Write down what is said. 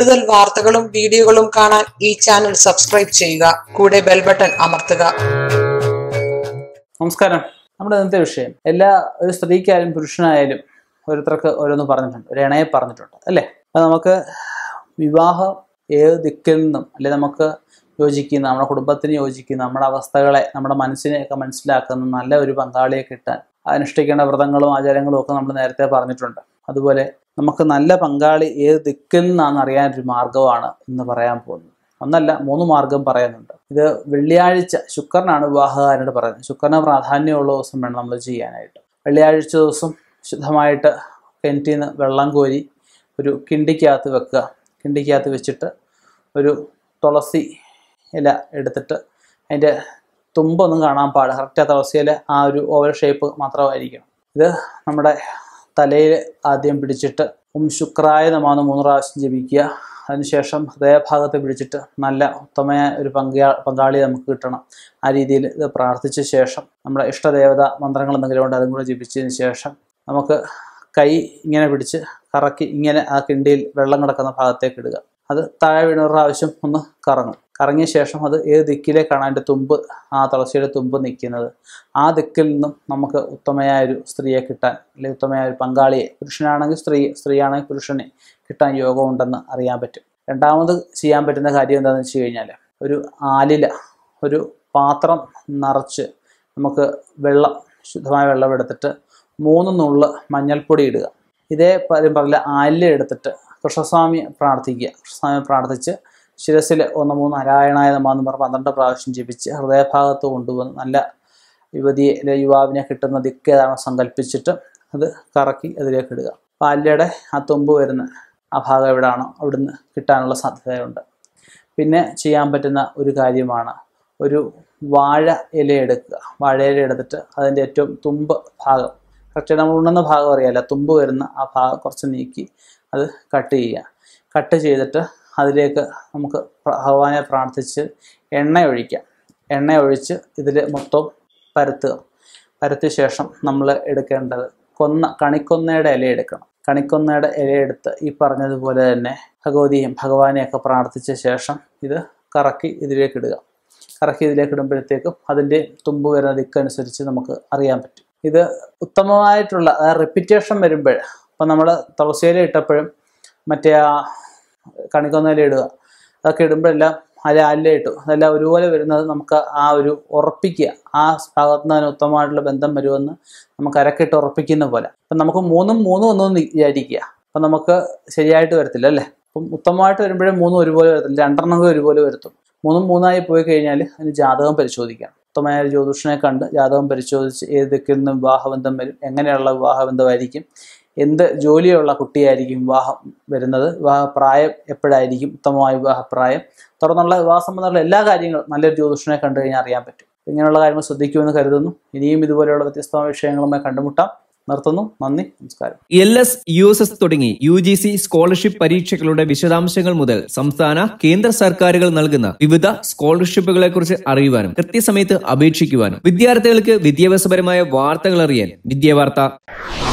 കൂടുതൽ വാർത്തകളും വീഡിയോകളും കാണാൻ ഈ ചാനൽ സബ്സ്ക്രൈബ് ചെയ്യുക കൂടെ ബെൽ ബട്ടൺ അമർത്തുക നമസ്കാരം നമ്മുടെ ഇന്നത്തെ വിഷയം എല്ലാ ഒരു സ്ത്രീക്കായാലും പുരുഷനായാലും ഓരോരുത്തർക്ക് ഓരോന്ന് പറഞ്ഞിട്ടുണ്ട് ഒരു ഇണയെ പറഞ്ഞിട്ടുണ്ട് അല്ലേ അത് നമുക്ക് വിവാഹം ഏത് ദിക്കിൽ നിന്നും അല്ലെ നമുക്ക് യോജിക്കുന്ന നമ്മുടെ കുടുംബത്തിന് യോജിക്കുന്ന നമ്മുടെ അവസ്ഥകളെ നമ്മുടെ മനസ്സിനെയൊക്കെ മനസ്സിലാക്കുന്ന നല്ല ഒരു പങ്കാളിയെ കിട്ടാൻ അനുഷ്ഠിക്കേണ്ട വ്രതങ്ങളും ആചാരങ്ങളും ഒക്കെ നമ്മൾ നേരത്തെ പറഞ്ഞിട്ടുണ്ട് അതുപോലെ നമുക്ക് നല്ല പങ്കാളി ഏത് ദിക്കിൽ നിന്നാണെന്ന് അറിയാനൊരു മാർഗമാണ് ഇന്ന് പറയാൻ പോകുന്നത് ഒന്നല്ല മൂന്ന് മാർഗം പറയുന്നുണ്ട് ഇത് വെള്ളിയാഴ്ച ശുക്രനാണ് വിവാഹകാരനോട് പറയുന്നത് ശുക്രന് പ്രാധാന്യമുള്ള ദിവസം വേണം നമ്മൾ ചെയ്യാനായിട്ട് വെള്ളിയാഴ്ച ദിവസം ശുദ്ധമായിട്ട് കിണറ്റിൽ നിന്ന് വെള്ളം കോരി ഒരു കിണ്ടിക്കകത്ത് വെക്കുക കിണ്ടിക്കകത്ത് വെച്ചിട്ട് ഒരു തുളസി ഇല എടുത്തിട്ട് അതിൻ്റെ തുമ്പൊന്നും കാണാൻ പാടില്ല കറക്റ്റ് ആ തുളസി ഇല ആ ഒരു ഓവൽ ഷേപ്പ് മാത്രമായിരിക്കണം ഇത് നമ്മുടെ തലയിൽ ആദ്യം പിടിച്ചിട്ട് ഉം ശുക്രായ നമാന്ന് മൂന്ന് പ്രാവശ്യം ജപിക്കുക അതിനുശേഷം ഹൃദയഭാഗത്ത് പിടിച്ചിട്ട് നല്ല ഉത്തമമായ ഒരു പങ്കാ പങ്കാളി നമുക്ക് കിട്ടണം ആ രീതിയിൽ ഇത് പ്രാർത്ഥിച്ച ശേഷം നമ്മുടെ ഇഷ്ടദേവത മന്ത്രങ്ങൾ എന്തെങ്കിലും ഉണ്ട് അതും കൂടെ ജപിച്ചതിന് ശേഷം നമുക്ക് കൈ ഇങ്ങനെ പിടിച്ച് കറക്കി ഇങ്ങനെ ആ കിണ്ടിയിൽ വെള്ളം കിടക്കുന്ന ഭാഗത്തേക്ക് ഇടുക അത് താഴെ വീണ ഒരു പ്രാവശ്യം ഒന്ന് കറങ്ങും കറങ്ങിയ ശേഷം അത് ഏത് ദിക്കിലേക്കാണ് അതിൻ്റെ തുമ്പ് ആ തുളസിയുടെ തുമ്പ് നിൽക്കുന്നത് ആ ദിക്കിൽ നിന്നും നമുക്ക് ഉത്തമയായ ഒരു സ്ത്രീയെ കിട്ടാൻ അല്ലെങ്കിൽ ഉത്തമയായ ഒരു പങ്കാളിയെ പുരുഷനാണെങ്കിൽ സ്ത്രീ സ്ത്രീയാണെങ്കിൽ പുരുഷനെ കിട്ടാൻ യോഗമുണ്ടെന്ന് അറിയാൻ പറ്റും രണ്ടാമത് ചെയ്യാൻ പറ്റുന്ന കാര്യം എന്താണെന്ന് വെച്ച് കഴിഞ്ഞാൽ ഒരു ആലില ഒരു പാത്രം നിറച്ച് നമുക്ക് വെള്ളം ശുദ്ധമായ വെള്ളം എടുത്തിട്ട് മൂന്ന് നുള്ള് മഞ്ഞൾപ്പൊടി ഇടുക ഇതേ കാര്യം പറഞ്ഞില്ല ആലില എടുത്തിട്ട് കൃഷ്ണസ്വാമിയെ പ്രാർത്ഥിക്കുക കൃഷ്ണസ്വാമിയെ പ്രാർത്ഥിച്ച് ശിരസിൽ ഒന്ന് മൂന്ന് നാരായണായ നമാന്ന് പറഞ്ഞ് പന്ത്രണ്ട് പ്രാവശ്യം ജപിച്ച് ഹൃദയഭാഗത്ത് കൊണ്ടുവന്ന് നല്ല യുവതിയെ അല്ലെ യുവാവിനെ കിട്ടുന്ന ദിക്ക് ഏതാണോ സങ്കല്പിച്ചിട്ട് അത് കറക്കി അതിലേക്ക് ഇടുക പാലിയുടെ ആ തുമ്പ് വരുന്ന ആ ഭാഗം എവിടെയാണോ അവിടുന്ന് കിട്ടാനുള്ള സാധ്യതയുണ്ട് പിന്നെ ചെയ്യാൻ പറ്റുന്ന ഒരു കാര്യമാണ് ഒരു വാഴ ഇല എടുക്കുക വാഴ ഇല എടുത്തിട്ട് അതിൻ്റെ ഏറ്റവും തുമ്പ് ഭാഗം കറക്റ്റ് നമ്മൾ ഉണ്ണുന്ന ഭാഗം അറിയാമല്ലോ തുമ്പ് വരുന്ന ആ ഭാഗം കുറച്ച് നീക്കി അത് കട്ട് ചെയ്യുക കട്ട് ചെയ്തിട്ട് അതിലേക്ക് നമുക്ക് ഭഗവാനെ പ്രാർത്ഥിച്ച് എണ്ണ ഒഴിക്കാം എണ്ണ ഒഴിച്ച് ഇതിൽ മൊത്തം പരത്തുക പരത്തിയ ശേഷം നമ്മൾ എടുക്കേണ്ടത് കൊന്ന കണിക്കൊന്നയുടെ ഇല എടുക്കണം കണിക്കൊന്നയുടെ ഇല എടുത്ത് ഈ പറഞ്ഞതുപോലെ തന്നെ ഭഗവതിയും ഭഗവാനെയൊക്കെ പ്രാർത്ഥിച്ച ശേഷം ഇത് കറക്കി ഇതിലേക്ക് ഇടുക കറക്കി ഇതിലേക്ക് ഇടുമ്പോഴത്തേക്കും അതിൻ്റെ തുമ്പ് വരുന്ന ദിക്കനുസരിച്ച് നമുക്ക് അറിയാൻ പറ്റും ഇത് ഉത്തമമായിട്ടുള്ള റിപ്പിറ്റേഷൻ വരുമ്പോൾ ഇപ്പം നമ്മൾ തുളസിയില ഇട്ടപ്പോഴും മറ്റേ ആ കണിക്കൊന്നയില ഇടുക അതൊക്കെ ഇടുമ്പോഴെല്ലാം അതിൽ അല്ല ഇട്ടു അതെല്ലാം ഒരുപോലെ വരുന്നത് നമുക്ക് ആ ഒരു ഉറപ്പിക്കുക ആ ഭാഗത്ത് നിന്ന് ഉത്തമമായിട്ടുള്ള ബന്ധം വരുമെന്ന് നമുക്ക് അരക്കിട്ട് ഉറപ്പിക്കുന്ന പോലെ അപ്പം നമുക്ക് മൂന്നും മൂന്നും ഒന്നും വിചാരിക്കുക അപ്പം നമുക്ക് ശരിയായിട്ട് വരത്തില്ല അല്ലേ അപ്പം ഉത്തമമായിട്ട് വരുമ്പോഴേ മൂന്നും ഒരുപോലെ വരത്തില്ല രണ്ടെണ്ണം ഒരുപോലെ വരുത്തും മൂന്നും മൂന്നായി പോയി കഴിഞ്ഞാൽ അതിന് ജാതകം പരിശോധിക്കണം ഉത്തമമായ ഒരു ജ്യോതിഷനെ കണ്ട് ജാതകം പരിശോധിച്ച് ഏത് ദിക്കിൽ നിന്ന് വിവാഹബന്ധം വരും എങ്ങനെയുള്ള വിവാഹബന്ധമായിരിക്കും എന്ത് ജോലിയുള്ള കുട്ടിയായിരിക്കും വിവാഹം വരുന്നത് വിവാഹ പ്രായം എപ്പോഴായിരിക്കും ഉത്തമമായ വിവാഹപ്രായം തുടർന്നുള്ള വിവാഹ സംബന്ധമുള്ള എല്ലാ കാര്യങ്ങളും നല്ലൊരു ജ്യോതിഷനെ കണ്ടു കഴിഞ്ഞാൽ അറിയാൻ പറ്റും ഇങ്ങനെയുള്ള കാര്യങ്ങൾ ശ്രദ്ധിക്കുമെന്ന് കരുതുന്നു ഇനിയും ഇതുപോലെയുള്ള വ്യത്യസ്തമായ വിഷയങ്ങളുമായി കണ്ടുമുട്ടാം നിർത്തുന്നു നന്ദി നമസ്കാരം L S U S S തുടങ്ങി യു ജി സി സ്കോളർഷിപ്പ് പരീക്ഷകളുടെ വിശദാംശങ്ങൾ മുതൽ സംസ്ഥാന കേന്ദ്ര സർക്കാരുകൾ നൽകുന്ന വിവിധ സ്കോളർഷിപ്പുകളെ കുറിച്ച് അറിയുവാനും കൃത്യസമയത്ത് അപേക്ഷിക്കുവാനും വിദ്യാർത്ഥികൾക്ക് വിദ്യാഭ്യാസപരമായ വാർത്തകൾ അറിയാൻ വിദ്യാവാർത്ത